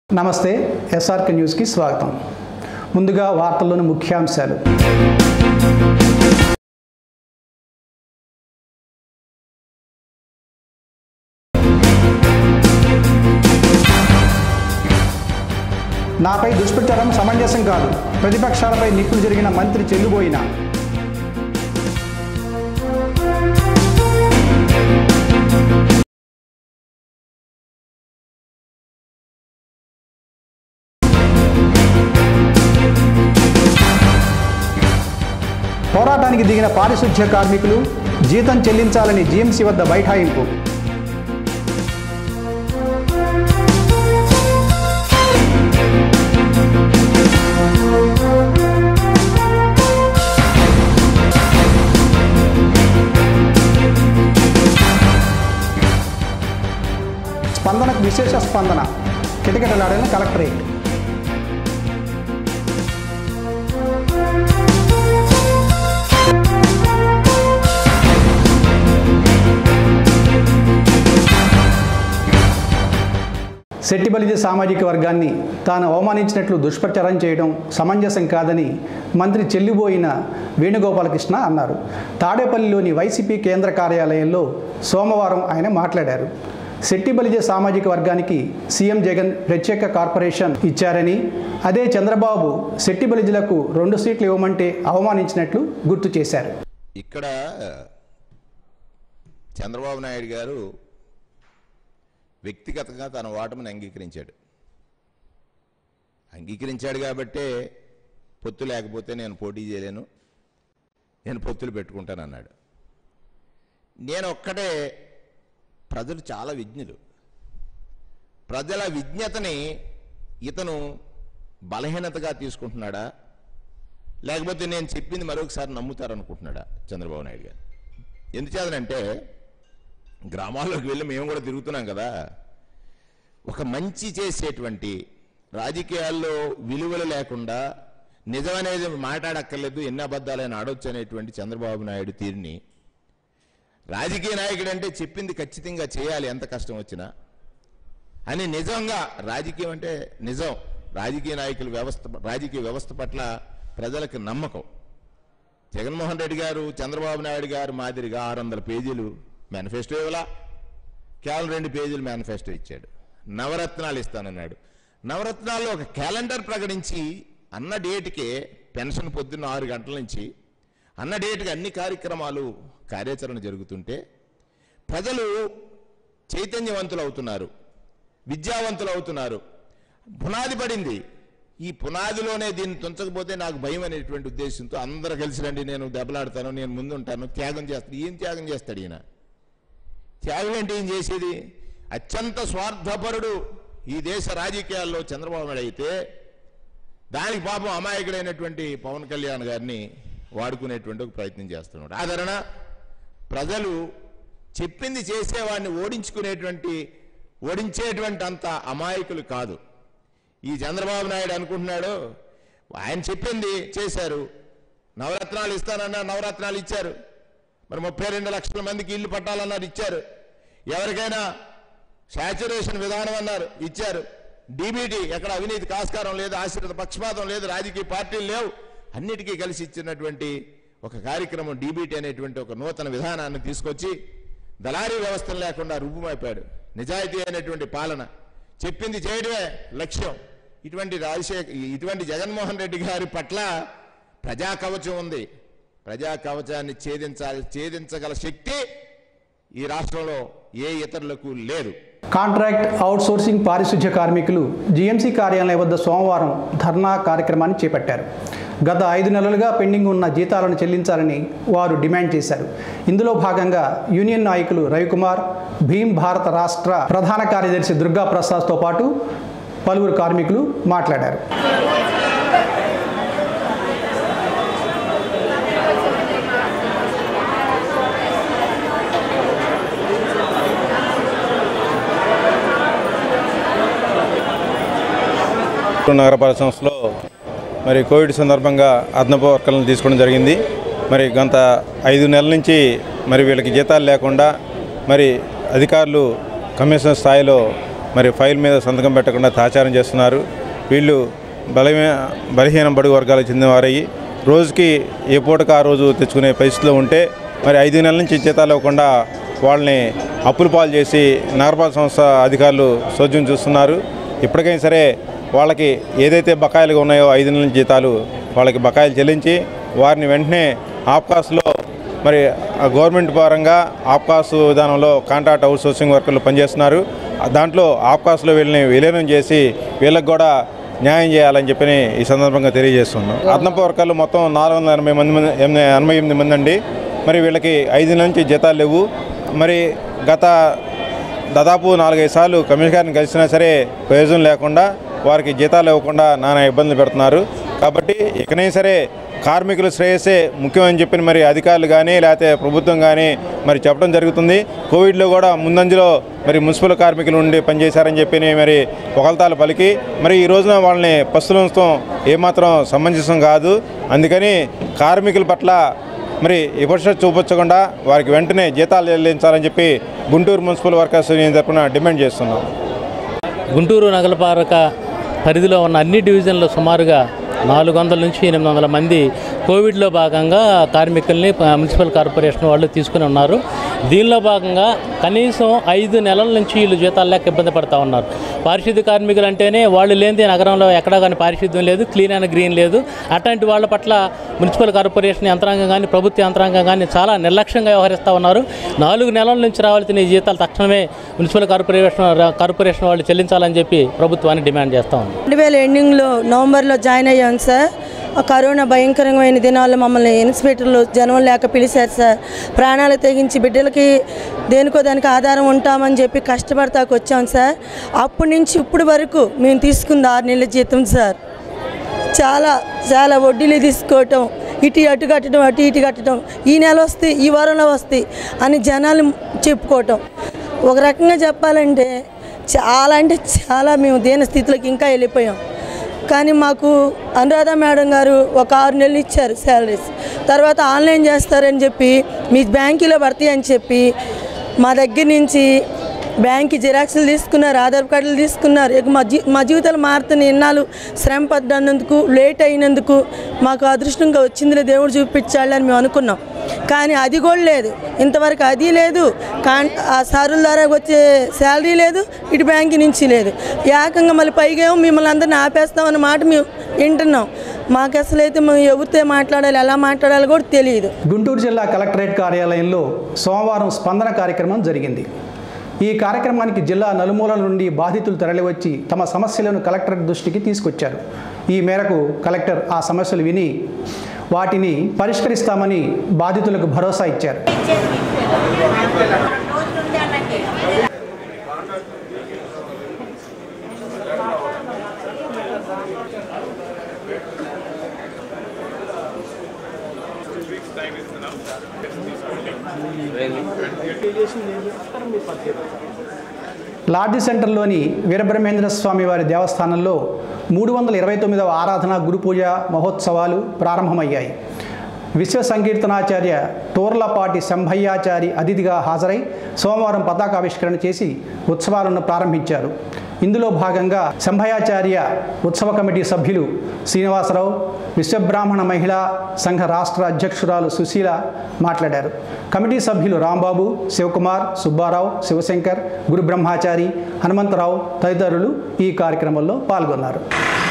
నమస్తే ఎస్ఆర్కే న్యూస్కి స్వాగతం ముందుగా వార్తల్లోని ముఖ్యాంశాలు నాపై దుష్ప్రచారం సమంజసం కాదు ప్రతిపక్షాలపై నిప్పులు జరిగిన మంత్రి చెల్లుబోయిన పోరాటానికి దిగిన పారిశుధ్య కార్మికులు జీతం చెల్లించాలని జీఎంసీ వద్ద బైఠాయింపు స్పందనకు విశేష స్పందన కిటకిటలాడిన కలెక్టరేట్ శెట్టిబలిజ సామాజిక వర్గాన్ని తాను అవమానించినట్లు దుష్ప్రచారం చేయడం సమంజసం కాదని మంత్రి చెల్లిబోయిన వేణుగోపాలకృష్ణ అన్నారు తాడేపల్లిలోని వైసీపీ కేంద్ర కార్యాలయంలో సోమవారం ఆయన మాట్లాడారు శెట్టిబలిజ సామాజిక వర్గానికి సీఎం జగన్ ప్రత్యేక కార్పొరేషన్ ఇచ్చారని అదే చంద్రబాబు శెట్టిబలిజలకు రెండు సీట్లు ఇవ్వమంటే అవమానించినట్లు గుర్తు చేశారు ఇక్కడ చంద్రబాబు నాయుడు గారు వ్యక్తిగతంగా తన ఓటమిని అంగీకరించాడు అంగీకరించాడు కాబట్టే పొత్తు లేకపోతే నేను పోటీ చేయలేను నేను పొత్తులు పెట్టుకుంటానన్నాడు నేను ఒక్కటే ప్రజలు చాలా విజ్ఞులు ప్రజల విజ్ఞతని ఇతను బలహీనతగా తీసుకుంటున్నాడా లేకపోతే నేను చెప్పింది మరొకసారి నమ్ముతారనుకుంటున్నాడా చంద్రబాబు నాయుడు గారు ఎందుచేతనంటే గ్రామాల్లోకి వెళ్ళి మేము కూడా తిరుగుతున్నాం కదా ఒక మంచి చేసేటువంటి రాజకీయాల్లో విలువలు లేకుండా నిజమనేది మాట్లాడక్కర్లేదు ఎన్ని అబద్ధాలైనా ఆడొచ్చు అనేటువంటి చంద్రబాబు నాయుడు తీరుని రాజకీయ నాయకుడు అంటే చెప్పింది ఖచ్చితంగా చేయాలి ఎంత కష్టం వచ్చినా అని నిజంగా రాజకీయం అంటే నిజం రాజకీయ నాయకుల వ్యవస్థ రాజకీయ వ్యవస్థ పట్ల ప్రజలకు నమ్మకం జగన్మోహన్ రెడ్డి గారు చంద్రబాబు నాయుడు గారు మాదిరిగా ఆరు వందల పేజీలు మేనిఫెస్టో ఇవ్వలా కేవలం రెండు పేజీలు మేనిఫెస్టో ఇచ్చాడు నవరత్నాలు ఇస్తానన్నాడు నవరత్నాల్లో ఒక క్యాలెండర్ ప్రకటించి అన్న డేట్కే పెన్షన్ పొద్దున్న ఆరు గంటల నుంచి అన్న డేట్కి అన్ని కార్యక్రమాలు కార్యాచరణ జరుగుతుంటే ప్రజలు చైతన్యవంతులు అవుతున్నారు విద్యావంతులు అవుతున్నారు పునాది పడింది ఈ పునాదిలోనే దీన్ని తుంచకపోతే నాకు భయం అనేటువంటి ఉద్దేశంతో అందరూ కలిసి రండి నేను దెబ్బలాడతాను నేను ముందుంటాను త్యాగం చేస్తాను ఏం త్యాగం చేస్తాడు ఈయన త్యాగం అంటే ఏం చేసేది అత్యంత స్వార్థపరుడు ఈ దేశ రాజకీయాల్లో చంద్రబాబు నాయుడు అయితే దానికి పాపం అమాయకుడైనటువంటి పవన్ కళ్యాణ్ గారిని వాడుకునేటువంటి ఒక ప్రయత్నం చేస్తున్నాడు ఆదరణ ప్రజలు చెప్పింది చేసేవాడిని ఓడించుకునేటువంటి ఓడించేటువంటి అంత అమాయకులు కాదు ఈ చంద్రబాబు నాయుడు అనుకుంటున్నాడు ఆయన చెప్పింది చేశారు నవరత్నాలు ఇస్తానన్నారు నవరత్నాలు ఇచ్చారు మరి ముప్పై రెండు లక్షల మందికి ఇల్లు పట్టాలన్నారు ఇచ్చారు ఎవరికైనా శాచురేషన్ విధానం అన్నారు ఇచ్చారు డీబీటీ ఎక్కడ అవినీతి కాస్కారం లేదు ఆశ్రిత పక్షపాతం లేదు రాజకీయ పార్టీలు లేవు అన్నిటికీ కలిసి ఇచ్చినటువంటి ఒక కార్యక్రమం డీబీటీ అనేటువంటి ఒక నూతన విధానాన్ని తీసుకొచ్చి దళారీ వ్యవస్థను లేకుండా రుబ్బుమైపాడు నిజాయితీ అయినటువంటి పాలన చెప్పింది చేయడమే లక్ష్యం ఇటువంటి రాజశేఖర్ ఇటువంటి జగన్మోహన్ రెడ్డి గారి పట్ల ప్రజా కవచం ఉంది ప్రజా కవచాన్ని ఛేదించాలి ఛేదించగల శక్తి ఈ రాష్ట్రంలో ఏ ఇతరులకు లేదు కాంట్రాక్ట్ అవుట్సోర్సింగ్ పారిశుధ్య కార్మికులు జీఎంసీ కార్యాలయం వద్ద సోమవారం ధర్నా కార్యక్రమాన్ని చేపట్టారు గత ఐదు నెలలుగా పెండింగ్ ఉన్న జీతాలను చెల్లించాలని వారు డిమాండ్ చేశారు ఇందులో భాగంగా యూనియన్ నాయకులు రవికుమార్ భీమ్ భారత రాష్ట్ర ప్రధాన కార్యదర్శి దుర్గా ప్రసాద్తో పాటు పలువురు కార్మికులు మాట్లాడారు నగరపాలక సంస్థలో మరి కోవిడ్ సందర్భంగా అదనపు వర్కర్లను తీసుకోవడం జరిగింది మరి గత ఐదు నెలల నుంచి మరి వీళ్ళకి జీతాలు లేకుండా మరి అధికారులు కమిషనర్ స్థాయిలో మరి ఫైల్ మీద సంతకం పెట్టకుండా తాచారం చేస్తున్నారు వీళ్ళు బలమే బలహీన బడుగు వర్గాలకు చెందిన వారయ్యి రోజుకి ఏ పూటకు ఆ రోజు తెచ్చుకునే పరిస్థితిలో ఉంటే మరి ఐదు నెలల నుంచి జీతాలు ఇవ్వకుండా వాళ్ళని అప్పుల పాలు చేసి నగరపాలక సంస్థ అధికారులు సోద్యం చూస్తున్నారు ఇప్పటికైనా సరే వాళ్ళకి ఏదైతే బకాయిలుగా ఉన్నాయో ఐదు నెలల జీతాలు వాళ్ళకి బకాయిలు చెల్లించి వారిని వెంటనే ఆప్కాస్లో మరి ఆ గవర్నమెంట్ పరంగా ఆప్కాస్ విధానంలో కాంట్రాక్ట్ అవుట్ సోర్సింగ్ వర్కర్లు పనిచేస్తున్నారు ఆ దాంట్లో ఆప్కాస్లో వీళ్ళని విలీనం చేసి వీళ్ళకి కూడా న్యాయం చేయాలని చెప్పి ఈ సందర్భంగా తెలియజేస్తున్నాం అదనపు వర్కర్లు మొత్తం నాలుగు వందల ఎనభై మంది మంది ఎనిమిది- ఎనభై ఎనిమిది మంది అండి మరి వీళ్ళకి ఐదు నెలల నుంచి జీతాలు లేవు మరి గత దాదాపు నాలుగైదు సార్లు కమిషనర్ గారిని కలిసినా సరే ప్రయోజనం లేకుండా వారికి జీతాలు ఇవ్వకుండా నానా ఇబ్బందులు పెడుతున్నారు కాబట్టి ఇకనైనా సరే కార్మికుల శ్రేయస్సే ముఖ్యమని చెప్పిన మరి అధికారులు కానీ లేకపోతే ప్రభుత్వం కానీ మరి చెప్పడం జరుగుతుంది కోవిడ్లో కూడా ముందంజలో మరి మున్సిపల్ కార్మికులు ఉండి పనిచేశారని చెప్పి మరి ఒకల్తాలు పలికి మరి ఈ రోజున వాళ్ళని పస్తులు ఉంచడం ఏమాత్రం సమంజసం కాదు అందుకని కార్మికుల పట్ల మరి వివక్ష చూపించకుండా వారికి వెంటనే జీతాలు చెల్లించాలని చెప్పి గుంటూరు మున్సిపల్ వర్కర్స్ యూనియన్ తరఫున డిమాండ్ చేస్తున్నాం గుంటూరు నగరపాలక పరిధిలో ఉన్న అన్ని డివిజన్లు సుమారుగా నాలుగు వందల నుంచి ఎనిమిది వందల మంది కోవిడ్లో భాగంగా కార్మికుల్ని ప- మున్సిపల్ కార్పొరేషన్ వాళ్ళు తీసుకుని ఉన్నారు దీనిలో భాగంగా కనీసం ఐదు నెలల నుంచి వీళ్ళు జీతాలు లేక ఇబ్బంది పడతా ఉన్నారు పారిశుద్ధ్య కార్మికులు అంటేనే వాళ్ళు లేనిదే నగరంలో ఎక్కడా కానీ పారిశుద్ధ్యం లేదు క్లీన్ అండ్ గ్రీన్ లేదు అట్లాంటి వాళ్ళ పట్ల మున్సిపల్ కార్పొరేషన్ యంత్రాంగం కానీ ప్రభుత్వ యంత్రాంగం కానీ చాలా నిర్లక్ష్యంగా వ్యవహరిస్తూ ఉన్నారు నాలుగు నెలల నుంచి రావాల్సిన ఈ జీతాలు తక్షణమే మున్సిపల్ కార్పొరేషన్ కార్పొరేషన్ వాళ్ళు చెల్లించాలని చెప్పి ప్రభుత్వాన్ని డిమాండ్ చేస్తా ఉంది రెండు వేల ఎండింగ్లో నవంబర్లో జాయిన్ అయ్యాం సార్ ఆ కరోనా భయంకరమైన దినాల్లో మమ్మల్ని ఇన్స్పెక్టర్లు జనం లేక పిలిచారు సార్ ప్రాణాలు తెగించి బిడ్డలకి దేనికో దానికి ఆధారం ఉంటామని చెప్పి కష్టపడతాకు వచ్చాం సార్ అప్పటి నుంచి ఇప్పుడు వరకు మేము తీసుకుంది ఆరు నెలల జీతం సార్ చాలా చాలా వడ్డీలు తీసుకోవటం ఇటు అటు కట్టడం అటు ఇటు కట్టడం ఈ నెల వస్తే ఈ వారంలో వస్తాయి అని జనాలు చెప్పుకోవటం ఒక రకంగా చెప్పాలంటే చాలా అంటే చాలా మేము దేని స్థితిలోకి ఇంకా వెళ్ళిపోయాం కానీ మాకు అనురాధ మేడం గారు ఒక ఆరు నెలలు ఇచ్చారు శాలరీస్ తర్వాత ఆన్లైన్ చేస్తారని చెప్పి మీ బ్యాంకులో పడతాయి అని చెప్పి మా దగ్గర నుంచి బ్యాంక్కి జిరాక్స్లు తీసుకున్నారు ఆధార్ కార్డులు తీసుకున్నారు ఇక మా జీ మా జీవితాలు మారుతున్న ఎన్నాళ్ళు శ్రమ పడ్డన్నందుకు లేట్ అయినందుకు మాకు అదృష్టంగా వచ్చిందిలే దేవుడు చూపించాలని మేము అనుకున్నాం కానీ అది కూడా లేదు ఇంతవరకు అది లేదు కాన్ ఆ సారుల ద్వారా వచ్చే శాలరీ లేదు ఇటు బ్యాంక్ నుంచి లేదు ఏకంగా మళ్ళీ పైగా ఏమో మిమ్మల్ని అందరిని ఆపేస్తామన్న మాట మేము వింటున్నాం మాకు అసలు అయితే మేము ఎవరితో మాట్లాడాలి ఎలా మాట్లాడాలో కూడా తెలియదు గుంటూరు జిల్లా కలెక్టరేట్ కార్యాలయంలో సోమవారం స్పందన కార్యక్రమం జరిగింది ఈ కార్యక్రమానికి జిల్లా నలుమూలల నుండి బాధితులు తరలివచ్చి తమ సమస్యలను కలెక్టర్ దృష్టికి తీసుకొచ్చారు ఈ మేరకు కలెక్టర్ ఆ సమస్యలు విని వాటిని పరిష్కరిస్తామని బాధితులకు భరోసా ఇచ్చారు లాడ్జి సెంటర్లోని వీరబ్రహ్మేంద్ర స్వామి వారి దేవస్థానంలో మూడు వందల ఇరవై తొమ్మిదవ ఆరాధన గురు పూజ మహోత్సవాలు ప్రారంభమయ్యాయి విశ్వ సంకీర్తనాచార్య టోర్లపాటి శంభయ్యాచారి అతిథిగా హాజరై సోమవారం పతాకావిష్కరణ చేసి ఉత్సవాలను ప్రారంభించారు ఇందులో భాగంగా శంభయాచార్య ఉత్సవ కమిటీ సభ్యులు శ్రీనివాసరావు విశ్వబ్రాహ్మణ మహిళా సంఘ రాష్ట్ర అధ్యక్షురాలు సుశీల మాట్లాడారు కమిటీ సభ్యులు రాంబాబు శివకుమార్ సుబ్బారావు శివశంకర్ గురు బ్రహ్మాచారి హనుమంతరావు తదితరులు ఈ కార్యక్రమంలో పాల్గొన్నారు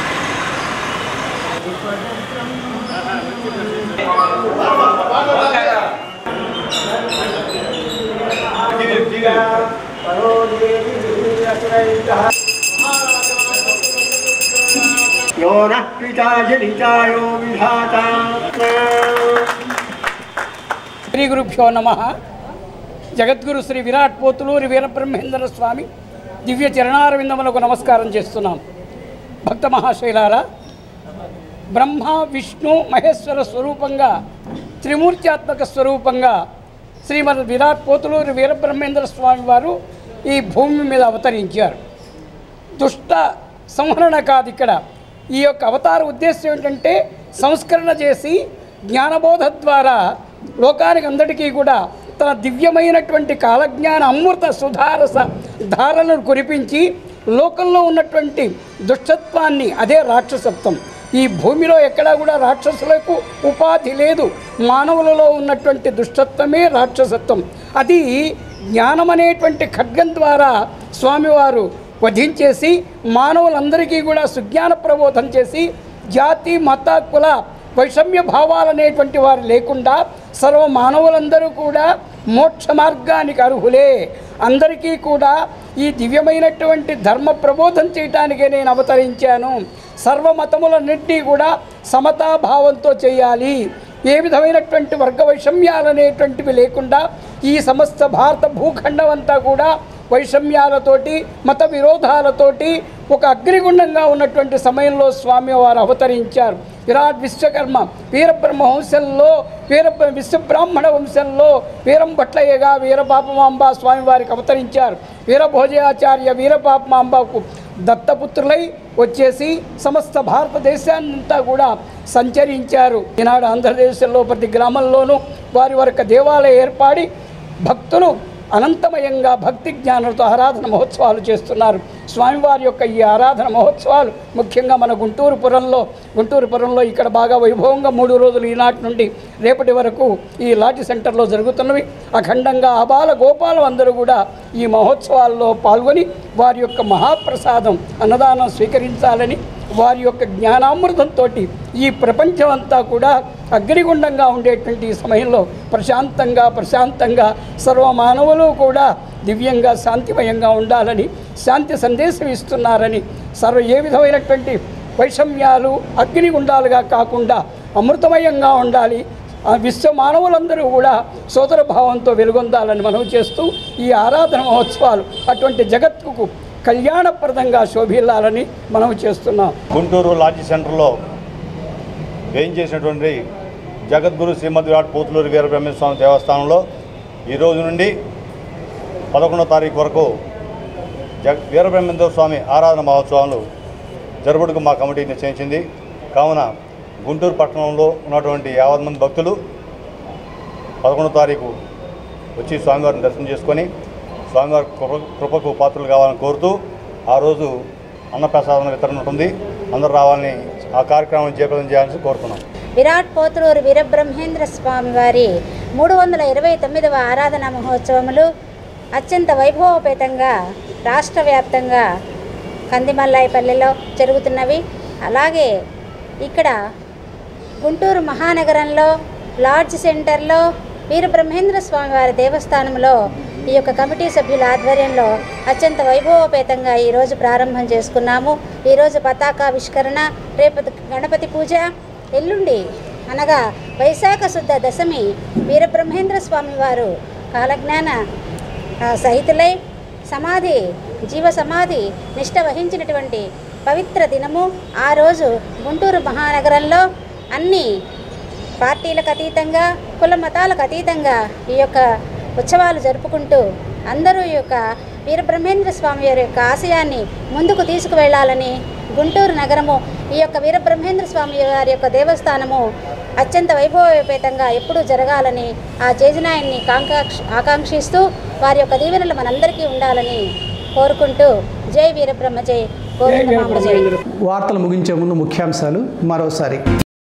यो नः पिताय निजायो विधाता శ్రీ గురుభ్యో నమ జగద్గురు శ్రీ విరాట్ పోతులూరి వీరబ్రహ్మేంద్ర స్వామి దివ్య చరణారవిందములకు నమస్కారం చేస్తున్నాం భక్త మహాశైలారా బ్రహ్మ విష్ణు మహేశ్వర స్వరూపంగా త్రిమూర్త్యాత్మక స్వరూపంగా శ్రీమద్ విరాట్ పోతులూరి వీరబ్రహ్మేంద్ర స్వామి వారు ఈ భూమి మీద అవతరించారు దుష్ట సంహరణ కాదు ఇక్కడ ఈ యొక్క అవతార ఉద్దేశం ఏంటంటే సంస్కరణ చేసి జ్ఞానబోధ ద్వారా లోకానికి అందరికీ కూడా తన దివ్యమైనటువంటి కాలజ్ఞాన అమృత సుధారస ధారలను కురిపించి లోకంలో ఉన్నటువంటి దుష్టత్వాన్ని అదే రాక్షసత్వం ఈ భూమిలో ఎక్కడా కూడా రాక్షసులకు ఉపాధి లేదు మానవులలో ఉన్నటువంటి దుష్టత్వమే రాక్షసత్వం అది జ్ఞానం అనేటువంటి ఖడ్గం ద్వారా స్వామివారు వధించేసి మానవులందరికీ కూడా సుజ్ఞాన ప్రబోధం చేసి జాతి మత కుల వైషమ్య భావాలనేటువంటి వారు లేకుండా సర్వ మానవులందరూ కూడా మోక్ష మార్గానికి అర్హులే అందరికీ కూడా ఈ దివ్యమైనటువంటి ధర్మ ప్రబోధం చేయటానికే నేను అవతరించాను సర్వమతములన్నింటినీ కూడా సమతాభావంతో చేయాలి ఏ విధమైనటువంటి వర్గ వైషమ్యాలనేటువంటివి లేకుండా ఈ సమస్త భారత భూఖండం అంతా కూడా వైషమ్యాలతోటి మత విరోధాలతోటి ఒక అగ్నిగుండంగా ఉన్నటువంటి సమయంలో స్వామి వారు అవతరించారు విరాట్ విశ్వకర్మ వీరబ్రహ్మ వంశంలో వీర విశ్వబ్రాహ్మణ వంశంలో వీరం భట్లయ్యగా వీరపాపమాంబ స్వామివారికి అవతరించారు వీరభోజయాచార్య వీరపాపమాంబకు దత్తపుత్రులై వచ్చేసి సమస్త భారతదేశాన్నంతా కూడా సంచరించారు ఈనాడు ఆంధ్రదేశంలో ప్రతి గ్రామంలోనూ వారి వరకు దేవాలయం ఏర్పాడి భక్తులు అనంతమయంగా భక్తి జ్ఞానంతో ఆరాధన మహోత్సవాలు చేస్తున్నారు స్వామివారి యొక్క ఈ ఆరాధన మహోత్సవాలు ముఖ్యంగా మన గుంటూరు పురంలో గుంటూరు పురంలో ఇక్కడ బాగా వైభవంగా మూడు రోజులు ఈనాటి నుండి రేపటి వరకు ఈ లాటి సెంటర్లో జరుగుతున్నవి అఖండంగా ఆబాల గోపాలం అందరూ కూడా ఈ మహోత్సవాల్లో పాల్గొని వారి యొక్క మహాప్రసాదం అన్నదానం స్వీకరించాలని వారి యొక్క జ్ఞానామృతంతో ఈ ప్రపంచం అంతా కూడా అగ్నిగుండంగా ఉండేటువంటి ఈ సమయంలో ప్రశాంతంగా ప్రశాంతంగా సర్వ మానవులు కూడా దివ్యంగా శాంతిమయంగా ఉండాలని శాంతి సందేశం ఇస్తున్నారని సర్వ ఏ విధమైనటువంటి వైషమ్యాలు అగ్నిగుండాలుగా కాకుండా అమృతమయంగా ఉండాలి ఆ విశ్వ మానవులందరూ కూడా సోదర భావంతో వెలుగొందాలని మనం చేస్తూ ఈ ఆరాధన మహోత్సవాలు అటువంటి జగత్తుకు కళ్యాణప్రదంగా శోభిల్లాలని మనం చేస్తున్నాం గుంటూరు లాడ్జి సెంటర్లో వేయించేసినటువంటి జగద్గురు శ్రీమద్ విరాట్ పోతులూరి వీరబ్రహ్మేశ్వర స్వామి దేవస్థానంలో ఈ రోజు నుండి పదకొండో తారీఖు వరకు జగ వీరబ్రహ్మేంద్ర స్వామి ఆరాధన మహోత్సవాలు జరుపుటకు మా కమిటీ నిశ్చయించింది కావున గుంటూరు పట్టణంలో ఉన్నటువంటి యావత్ మంది భక్తులు పదకొండో తారీఖు వచ్చి స్వామివారిని దర్శనం చేసుకొని స్వామివారి కృప కృపకు పాత్రలు కావాలని కోరుతూ ఆ రోజు అన్నప్రసాదం వితరణ ఉంటుంది అందరూ రావాలని ఆ కార్యక్రమం జయప్రదం చేయాలని కోరుతున్నాం విరాట్ పోతులూరు వీరబ్రహ్మేంద్ర స్వామి వారి మూడు వందల ఇరవై తొమ్మిదవ ఆరాధన మహోత్సవములు అత్యంత వైభవోపేతంగా రాష్ట్ర వ్యాప్తంగా కందిమల్లాయపల్లిలో జరుగుతున్నవి అలాగే ఇక్కడ గుంటూరు మహానగరంలో లాడ్జ్ సెంటర్లో వీరబ్రహ్మేంద్ర స్వామి వారి దేవస్థానంలో ఈ యొక్క కమిటీ సభ్యుల ఆధ్వర్యంలో అత్యంత వైభవోపేతంగా ఈరోజు ప్రారంభం చేసుకున్నాము ఈరోజు పతాకావిష్కరణ రేపు గణపతి పూజ ఎల్లుండి అనగా వైశాఖ శుద్ధ దశమి వీరబ్రహ్మేంద్ర స్వామి వారు కాలజ్ఞాన ఆ, సహితులై సమాధి జీవ సమాధి నిష్ట వహించినటువంటి పవిత్ర దినము ఆ రోజు గుంటూరు మహానగరంలో అన్ని పార్టీలకు అతీతంగా కుల మతాలకు అతీతంగా ఈ యొక్క ఉత్సవాలు జరుపుకుంటూ అందరూ ఈ యొక్క వీరబ్రహ్మేంద్ర స్వామి వారి యొక్క ఆశయాన్ని ముందుకు తీసుకువెళ్ళాలని గుంటూరు నగరము ఈ యొక్క వీరబ్రహ్మేంద్ర స్వామి వారి యొక్క దేవస్థానము అత్యంత వైభవోపేతంగా ఎప్పుడూ జరగాలని ఆ చేజనాయన్ని కాంకాక్ష ఆకాంక్షిస్తూ వారి యొక్క దీవెనలు మనందరికీ ఉండాలని కోరుకుంటూ జై వీరబ్రహ్మ జై గోవిందమాంబ జై వార్తలు ముగించే ముందు ముఖ్యాంశాలు మరోసారి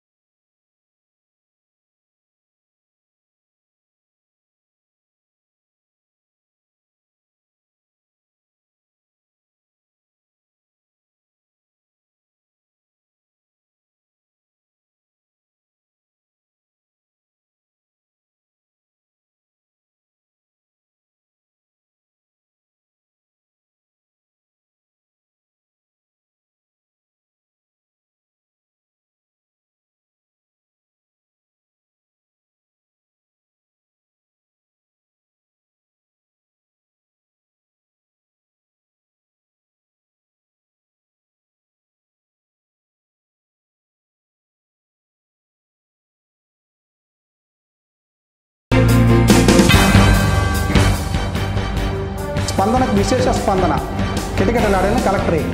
స్పందనకు విశేష స్పందన కిటకిటలాడిన కలెక్టరేట్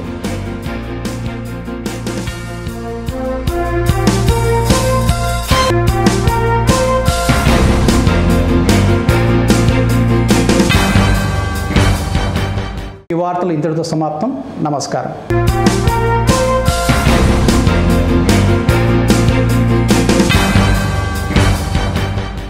ఈ వార్తలు ఇంతటితో సమాప్తం నమస్కారం